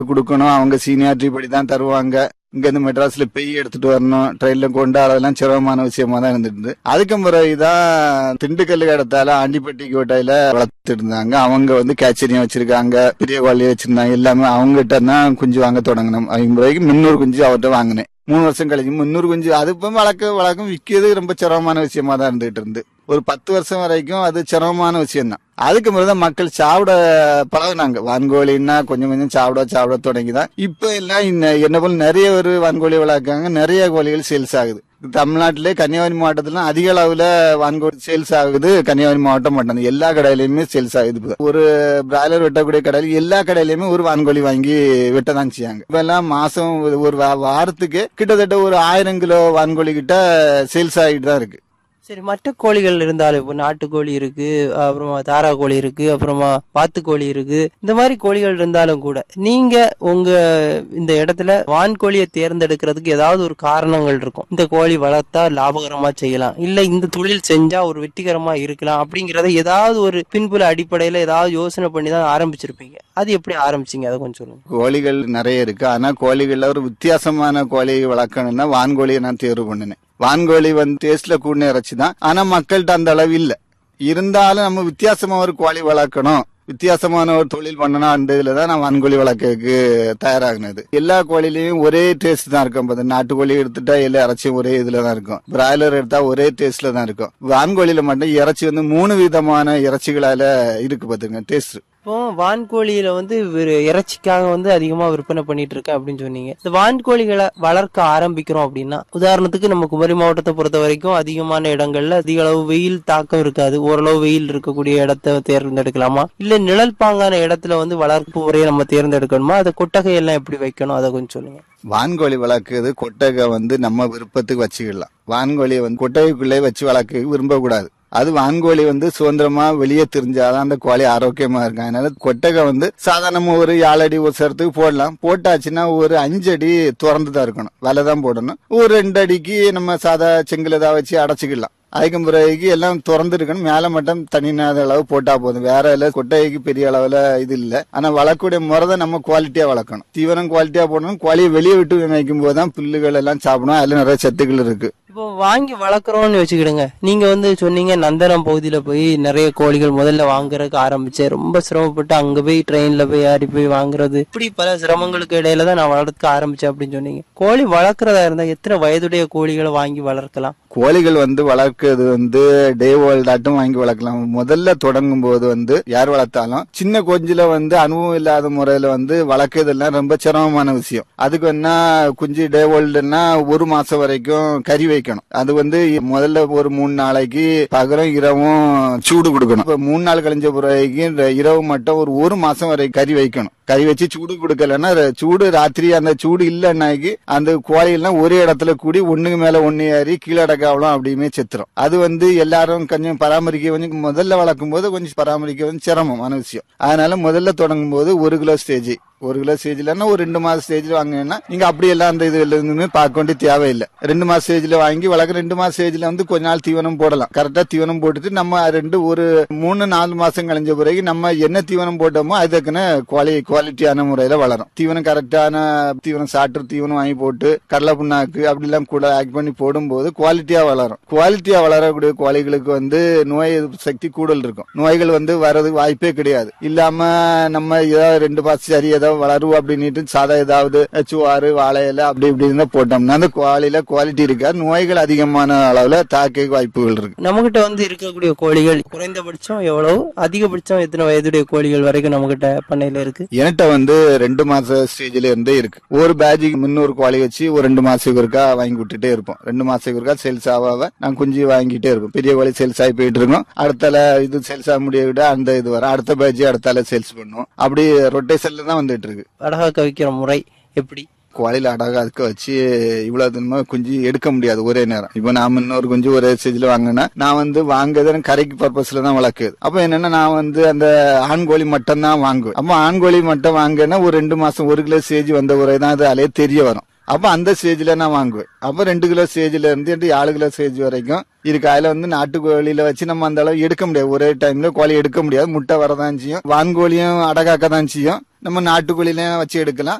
கொடுக்கணும் அவங்க சீனியாரிட்டி படி தான் தருவாங்க இங்க இருந்து மெட்ராஸ்ல பெய் எடுத்துட்டு வரணும் ட்ரெயின்ல கொண்டு அதெல்லாம் சிரமமான விஷயமா தான் இருந்துட்டு அதுக்கு பிறகுதான் திண்டுக்கல் இடத்தால ஆண்டிப்பட்டி கோட்டையில வளர்த்துட்டு இருந்தாங்க அவங்க வந்து கேச்சரியம் வச்சிருக்காங்க பெரிய கோழி வச்சிருந்தாங்க எல்லாமே அவங்ககிட்ட தான் குஞ்சு வாங்க தொடங்கணும் அவங்க பிறகு முன்னூறு குஞ்சு அவர்கிட்ட வாங்கினேன் மூணு வருஷம் கழிச்சு முன்னூறு குஞ்சு அது இப்போ வளர்க்க வளர்க்கும் விற்கிறது ரொம்ப சிரமமான விஷயமா தான் இருந்துகிட்டு இருந்து ஒரு பத்து வருஷம் வரைக்கும் அது சிரமமான விஷயம் தான் அதுக்கு பிறகுதான் மக்கள் சாப்பிட பழகுனாங்க வான்கோழின்னா கொஞ்சம் கொஞ்சம் சாப்பிட சாப்பிட தொடங்கிதான் இப்ப எல்லாம் இந்த- என்ன போல நிறைய ஒரு வான்கோழி வளர்க்காங்க நிறைய கோழிகள் சேல்ஸ் ஆகுது தமிழ்நாட்டிலே கன்னியாகுமரி மாவட்டத்துல அதிக அளவுல வான்கோழி சேல்ஸ் ஆகுது கன்னியாகுமரி மாவட்டம் மட்டும் எல்லா கடையிலயுமே சேல்ஸ் ஆகுது இப்ப. ஒரு பிராய்லர் வெட்டக்கூடிய கடையில் எல்லா கடையிலயுமே ஒரு வான்கோழி வாங்கி வெட்ட தான் செய்யாங்க இப்ப எல்லாம் மாசம் ஒரு- ஒரு வா- வாரத்துக்கு கிட்டத்தட்ட ஒரு ஆயிரம் கிலோ வான்கோழி கிட்ட சேல்ஸ் ஆகிட்டு தான் இருக்கு சரி மற்ற கோழிகள் இருந்தாலும் இப்போ நாட்டுக்கோழி இருக்கு அப்புறமா தாரா கோழி இருக்கு அப்புறமா வாத்துக்கோழி இருக்கு இந்த மாதிரி கோழிகள் இருந்தாலும் கூட நீங்க உங்க இந்த இடத்துல வான்கோழியை தேர்ந்தெடுக்கிறதுக்கு ஏதாவது ஒரு காரணங்கள் இருக்கும் இந்த கோழி வளர்த்தா லாபகரமா செய்யலாம் இல்ல இந்த தொழில் செஞ்சா ஒரு வெற்றிகரமா இருக்கலாம் அப்படிங்கறத ஏதாவது ஒரு பின்புல அடிப்படையில ஏதாவது யோசனை பண்ணி தான் ஆரம்பிச்சிருப்பீங்க அது எப்படி ஆரம்பிச்சீங்க அதை கொஞ்சம் சொல்லுங்க கோழிகள் நிறைய இருக்கு ஆனா கோழிகள்ல ஒரு வித்தியாசமான கோழியை வளர்க்கணும்னா வான்கோழியை நான் தேர்வு பண்ணினேன் வான்கோழி வந்து டேஸ்ட்ல கூடின இறைச்சி தான் ஆனா மக்கள்கிட்ட அந்த அளவு இல்ல இருந்தாலும் நம்ம வித்தியாசமா ஒரு கோழி வளர்க்கணும் வித்தியாசமான ஒரு தொழில் பண்ணணும் அந்த இதுல தான் நான் வான்கோழி வளர்க்கறதுக்கு தயாராகினது எல்லா கோழிலையும் ஒரே டேஸ்ட் தான் இருக்கும் பாத்து நாட்டுக்கோழி எடுத்துட்டா எல்லா இறைச்சியும் ஒரே இதுல தான் இருக்கும் பிராய்லர் எடுத்தா ஒரே டேஸ்ட்ல தான் இருக்கும் வான்கோழியில மட்டும் இறைச்சி வந்து மூணு விதமான இறைச்சிகளால இருக்கு பாத்துங்க டேஸ்ட் இப்போ வான்கோழியில வந்து ஒரு இறைச்சிக்காக வந்து அதிகமா விற்பனை பண்ணிட்டு இருக்கேன் அப்படின்னு சொன்னீங்க இந்த வான்கோழிகளை வளர்க்க ஆரம்பிக்கிறோம் அப்படின்னா உதாரணத்துக்கு நம்ம குமரி மாவட்டத்தை பொறுத்த வரைக்கும் அதிகமான இடங்கள்ல அதிக அளவு வெயில் தாக்கம் இருக்காது ஓரளவு வெயில் இருக்கக்கூடிய இடத்த தேர்ந்தெடுக்கலாமா இல்ல நிழல் பாங்கான இடத்துல வந்து வளர்ப்பு முறையை நம்ம தேர்ந்தெடுக்கணுமா அதை கொட்டகை எல்லாம் எப்படி வைக்கணும் அதை கொஞ்சம் சொல்லுங்க வான்கோழி வளர்க்குறது கொட்டகை வந்து நம்ம விருப்பத்துக்கு வச்சுக்கலாம் வான்கோழியை வந்து கொட்டகைக்குள்ளே வச்சு வளர்க்க விரும்பக்கூடாது அது வான்கோழி வந்து சுதந்திரமா வெளியே தெரிஞ்சாதான் அந்த கோழி ஆரோக்கியமா இருக்கும் அதனால கொட்டகை வந்து சாதாரணமா ஒரு ஏழடி உசரத்துக்கு போடலாம் போட்டாச்சுன்னா ஒரு அஞ்சு அடி திறந்து தான் இருக்கணும் வலை தான் போடணும் ஒரு ரெண்டு அடிக்கு நம்ம சாதா செங்கல் ஏதாவது வச்சு அடைச்சிக்கலாம் அதுக்கு பிறகு எல்லாம் திறந்து இருக்கணும் மேல மட்டும் தனிநாத அளவு போட்டா போதும் வேற இல்ல கொட்டைக்கு பெரிய அளவுல இது இல்ல ஆனா வளர்க்கக்கூடிய முறை தான் நம்ம குவாலிட்டியா வளர்க்கணும் தீவனம் குவாலிட்டியா போடணும் கோழியை வெளியே விட்டு வைக்கும் போது தான் புல்லுகள் எல்லாம் சாப்பிடும் அதுல நிறைய சத்துக்கள் இருக்கு இப்போ வாங்கி வளர்க்குறோம்னு வச்சுக்கிடுங்க நீங்க வந்து சொன்னீங்க நந்தனம் பகுதியில போய் நிறைய கோழிகள் முதல்ல வாங்குறதுக்கு ஆரம்பிச்சேன் ரொம்ப சிரமப்பட்டு அங்க போய் ட்ரெயின்ல போய் ஏறி போய் வாங்குறது இப்படி பல சிரமங்களுக்கு இடையில தான் நான் வளர்க்க ஆரம்பிச்சேன் அப்படின்னு சொன்னீங்க கோழி வளர்க்குறதா இருந்தா எத்தனை வயதுடைய கோழிகளை வாங்கி வளர்க்கலாம் கோழிகள் வந்து வளர்க்கிறது வந்து டே ஓல்டாட்டும் வாங்கி வளர்க்கலாம் முதல்ல தொடங்கும் போது வந்து யார் வளர்த்தாலும் சின்ன கொஞ்சில வந்து அனுபவம் இல்லாத முறையில வந்து வளர்க்கறதெல்லாம் ரொம்ப சிரமமான விஷயம் அதுக்கு என்ன குஞ்சு டே ஓல்டுன்னா ஒரு மாசம் வரைக்கும் கறி வைக்கணும் அது வந்து முதல்ல ஒரு மூணு நாளைக்கு பகலும் இரவும் சூடு கொடுக்கணும் இப்ப மூணு நாள் கழிஞ்ச பிறகு இந்த இரவு மட்டும் ஒரு ஒரு மாசம் வரை கறி வைக்கணும் கறி வச்சு சூடு கொடுக்கலன்னா ர- சூடு ராத்திரி அந்த சூடு இல்லைன்னாக்கி அந்த கோழிகள்லாம் ஒரே இடத்துல கூடி ஒண்ணுக்கு மேல ஒண்ணு ஏறி கீழடக்காவலாம் அப்படியுமே செத்துரும் அது வந்து எல்லாரும் கொஞ்சம் பராமரிக்க கொஞ்சம் முதல்ல வளர்க்கும் போது கொஞ்சம் பராமரிக்க வந்து சிரமமான விஷயம் அதனால முதல்ல தொடங்கும் போது ஒரு கிலோ ஸ்டேஜ் ஒரு கிலோ ஸ்டேஜ்லன்னா ஒரு ரெண்டு மாசம் ஸ்டேஜ்ல வாங்கினா நீங்க அப்படியெல்லாம் அந்த இதுல இருந்துமே பார்க்க வேண்டிய தேவையில்லை ரெண்டு மாசம் ஸ்டேஜ்ல வாங்கி வளர்க்க ரெண்டு மாசம் ஸ்டேஜ்ல வந்து கொஞ்ச நாள் தீவனம் போடலாம் கரெக்டா தீவனம் போட்டுட்டு நம்ம ரெண்டு ஒரு மூணு நாலு மாசம் கழிஞ்ச பிறகு நம்ம என்ன தீவனம் போட்டோமோ அதுக்குன்னு குவாலி குவாலிட்டியான முறையில வளரும் தீவனம் கரெக்டான தீவனம் சாற்று தீவனம் வாங்கி போட்டு கடலை புண்ணாக்கு அப்படி எல்லாம் கூட ஆக்ட் பண்ணி போடும்போது குவாலிட்டியா வளரும் குவாலிட்டியா வளரக்கூடிய கோழிகளுக்கு வந்து நோய் எதிர்ப்பு சக்தி கூடுதல் இருக்கும் நோய்கள் வந்து வர்றதுக்கு வாய்ப்பே கிடையாது இல்லாம நம்ம ஏதாவது ரெண்டு மாசம் சரி ஏதாவது வளரும் அப்படின்னுட்டு சாதா ஏதாவது சுவாறு வாழை இலை அப்படி இப்படின்னு போட்டோம்னா அந்த கோழியில குவாலிட்டி இருக்காது நோய்கள் அதிகமான அளவுல தாக்க வாய்ப்புகள் இருக்கு நம்மகிட்ட வந்து இருக்கக்கூடிய கோழிகள் குறைந்தபட்சம் எவ்வளவு அதிகபட்சம் எத்தனை வயதுடைய கோழிகள் வரைக்கும் நம்மகிட்ட பண்ணையில இருக்கு என்கிட்ட வந்து ரெண்டு மாச ஸ்டேஜ்ல இருந்தே இருக்கு ஒரு பேஜுக்கு முன்னூறு கோழி வச்சு ஒரு ரெண்டு மாசத்துக்கு ஒருக்கா வாங்கி விட்டுட்டே இருப்போம் ரெண்டு மாசத்துக்கு ஒருக்கா சேல்ஸ் ஆக நான் குஞ்சு வாங்கிட்டே இருப்போம் பெரிய கோழி சேல்ஸ் ஆகி போயிட்டு இருக்கோம் அடுத்தால இது சேல்ஸ் ஆக முடிய விட அந்த இது வர அடுத்த பேஜ் அடுத்தால சேல்ஸ் பண்ணுவோம் அப்படி ரொட்டேஷன்ல தான் வந்துட்டு இருக்கு அடகாக்க வைக்கிற முறை எப்படி கோழியில அடகா அதுக்க வச்சு இவ்வளவு தினமா குஞ்சு எடுக்க முடியாது ஒரே நேரம் இப்ப நாம இன்னொரு குஞ்சு ஒரே ஸ்டேஜ்ல வாங்கினா நான் வந்து வாங்குறது எனக்கு கரைக்கு பர்பஸ்ல தான் வளர்க்குது அப்ப என்னன்னா நான் வந்து அந்த ஆண் கோழி மட்டும் தான் வாங்குவேன் அப்ப ஆண் கோழி மட்டும் வாங்கினா ஒரு ரெண்டு மாசம் ஒரு கிலோ ஸ்டேஜ் வந்த ஒரே தான் அது அலையே தெரிய வரும் அப்ப அந்த ஸ்டேஜ்ல நான் வாங்குவேன் அப்ப ரெண்டு கிலோ ஸ்டேஜ்ல இருந்து எட்டு ஏழு கிலோ ஸ்டேஜ் வரைக்கும் இருக்கு அதுல வந்து நாட்டுக்கோழியில வச்சு நம்ம அந்த அளவு எடுக்க முடியாது ஒரே டைம்ல கோழி எடுக்க முடியாது முட்டை வரதான் செய்யும் வான்கோழியும் அடகாக்க தான் செய்யும் நம்ம நாட்டுக்கோழிலையும் வச்சு எடுக்கலாம்